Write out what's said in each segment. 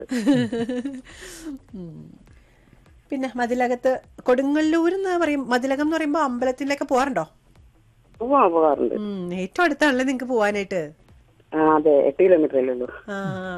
ഉം. പിന്നെ മതിലകത്ത് കൊടുങ്ങല്ലൂർ എന്ന് പറയും മതിലകം എന്ന് പറയുമ്പോ അമ്പലത്തിലേക്ക് പോവാറുണ്ടോ പോവാ പോകാറുണ്ട് ഉം, ഏറ്റവും അടുത്താണല്ലേ നിങ്ങക്ക് പോവാനായിട്ട് ആ അതെ എട്ട് കിലോമീറ്റർ അല്ലേ ഉള്ളൂ ആ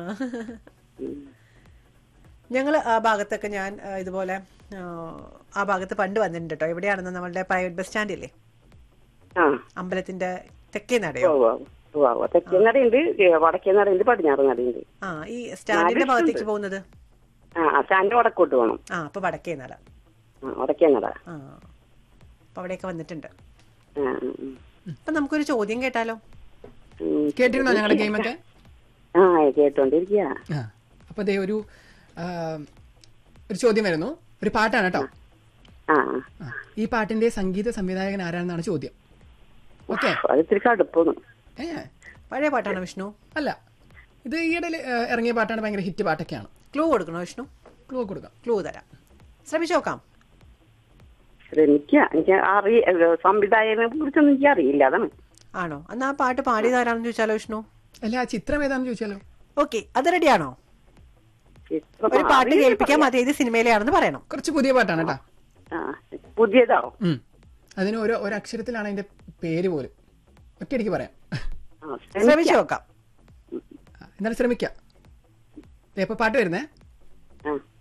ഞങ്ങൾ ആ ഭാഗത്തൊക്കെ ഞാൻ ആ, ഇതുപോലെ ആ, ആ ഭാഗത്ത് പണ്ട് വന്നിട്ടുണ്ട് കേട്ടോ എവിടെയാണെന്ന് നമ്മളുടെ പ്രൈവറ്റ് ബസ് സ്റ്റാൻഡ് ഇല്ലേ ആ അമ്പലത്തിന്റെ തെക്കേ നടയോ പോവാ പോവാ തെക്കേ നടയുണ്ട് ഏ, വടക്കേ നടയുണ്ട് പടിഞ്ഞാറ് നടയുണ്ട് ആ ഈ സ്റ്റാൻഡിന്റെ ഭാഗത്തേക്ക് പോകുന്നത് ആ ആ സ്റ്റാൻഡ് വടക്കോട്ട് വേണം ആ അപ്പൊ വടക്കേ നട ആ വടക്കേ നട ആ അപ്പൊ അവിടെയൊക്കെ വന്നിട്ടുണ്ട് ആ ഉം, ഉം. അപ്പൊ നമുക്കൊരു ചോദ്യം കേട്ടാലോ ഉം. കേട്ടിരുന്നോ ഞങ്ങളുടെ ഗെയിമൊക്കെ ആ കേട്ടോണ്ടിരിക്കുക ആ അപ്പൊ ദേ ഒരു ആ, ഒരു ചോദ്യം വരുന്നു ഒരു പാട്ടാണ് കേട്ടോ ആ ആ, ഈ പാട്ടിന്റെ സംഗീത സംവിധായകൻ ആരാണെന്നാണ് ചോദ്യം ഓക്കെ അത് ഇത്തിരി കടുപ്പൊന്നും ഏ പഴയ പാട്ടാണോ വിഷ്ണു അല്ല ഇത് ഈയിടെ ഇറങ്ങിയ പാട്ടാണ് ഭയങ്കര ഹിറ്റ് പാട്ടൊക്കെയാണ് ക്ലൂ കൊടുക്കണോ വിഷ്ണു ക്ലൂ കൊടുക്കാം ക്ലൂ തരാം ശ്രമിച്ചു നോക്കാം ശ്രമിക്കുക എനിക്ക് അറിയ സംവിധായകനെ കുറിച്ചൊന്നും എനിക്ക് അറിയില്ല അതാണ് ആണോ എന്നാ ആ പാട്ട് പാടിയതാരാണെന്ന് ചോദിച്ചാലോ വിഷ്ണു അല്ല ആ ചിത്രം ഏതാണെന്ന് ചോദിച്ചാലോ ഓക്കെ അത് റെഡിയാണോ ചിത്രം ഒരു പാട്ട് അറിയില്ല കേൾപ്പിക്കാം അത് ഏത് സിനിമയിലെയാണെന്ന് പറയണം കുറച്ച് പുതിയ പാട്ടാണ് കേട്ടോ ആ, പുതിയതോ ഉം. അതിന് ഓരോ ഒരു അക്ഷരത്തിലാണ് അതിന്റെ പേര് പോലും ഒറ്റയടിക്ക് പറയാം ആ, ശ്രമിച്ചു ശ്രമിക്കാം. നോക്കാം ആ, എന്നാലും ശ്രമിക്കാം ദേ, ഇപ്പൊ പാട്ട് വരുന്നേ ആ